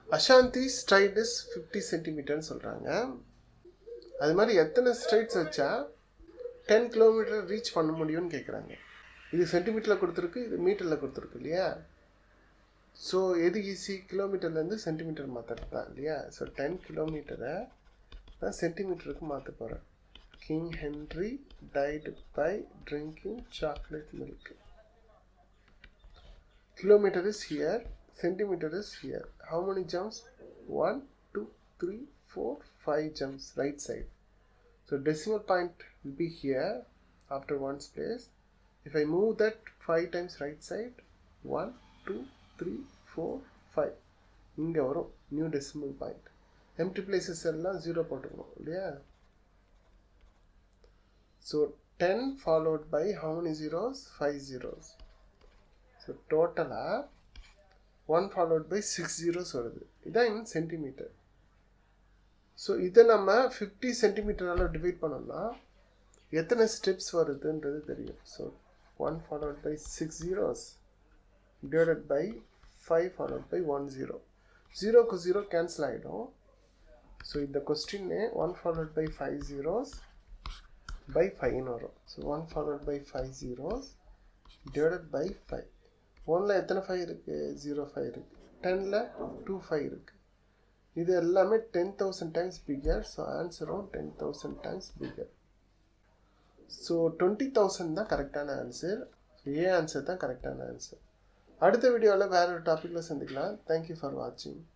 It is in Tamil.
அஷாந்தி ஸ்ட்ரைட் இஸ் ஃபிஃப்டி சென்டிமீட்டர்னு சொல்கிறாங்க அது மாதிரி எத்தனை ஸ்ட்ரைட்ஸ் வச்சா டென் கிலோமீட்டர் ரீச் பண்ண முடியும்னு கேட்குறாங்க இது சென்டிமீட்டரில் கொடுத்துருக்கு இது மீட்டரில் கொடுத்துருக்கு இல்லையா ஸோ எது ஈஸி கிலோமீட்டர்லேருந்து சென்டிமீட்டர் மாற்றுறது தான் இல்லையா ஸோ டென் கிலோமீட்டரை நான் சென்டிமீட்டருக்கு மாற்ற போகிறேன் king Henry died by drinking chocolate milk kilometre is here centimetre is here how many jumps one two three four five jumps right side so decimal point will be here after one's place if I move that 5 times right side 1 2 3 4 5 இங்கே வரும் new decimal point empty places எல்லாம் ஜீரோ போட்டுக்கணும் இல்லையா so ten followed by how many zeros five zeros so டோட்டலாக one followed by six zeros வருது இதான் இன் சென்டிமீட்டர் ஸோ இதை நம்ம ஃபிஃப்டி சென்டிமீட்டரால் டிவைட் பண்ணோம்னா எத்தனை ஸ்டெப்ஸ் வருதுன்றது தெரியும் so one followed by six zeros divided by five followed by one zero ஜீரோக்கு ஜீரோ கேன்சல் ஆகிடும் ஸோ இந்த கொஸ்டின்னு one followed by five zeros by ஃபைவ்னு வரும் so one followed by five zeros divided by five ஒனில் எத்தனை ஃபைவ் இருக்குது ஜீரோ ஃபைவ் இருக்குது டெனில் டூ ஃபைவ் இருக்குது இது எல்லாமே ten thousand times figure so ஆன்சரும் ten thousand times figure so twenty thousand தான் கரெக்டான ஆன்சர் ஏ ஆன்சர் தான் கரெக்டான ஆன்சர் அடுத்த வீடியோவில் வேற ஒரு டாப்பிக்கில் சந்திக்கலாம் தேங்க்யூ ஃபார் வாட்சிங்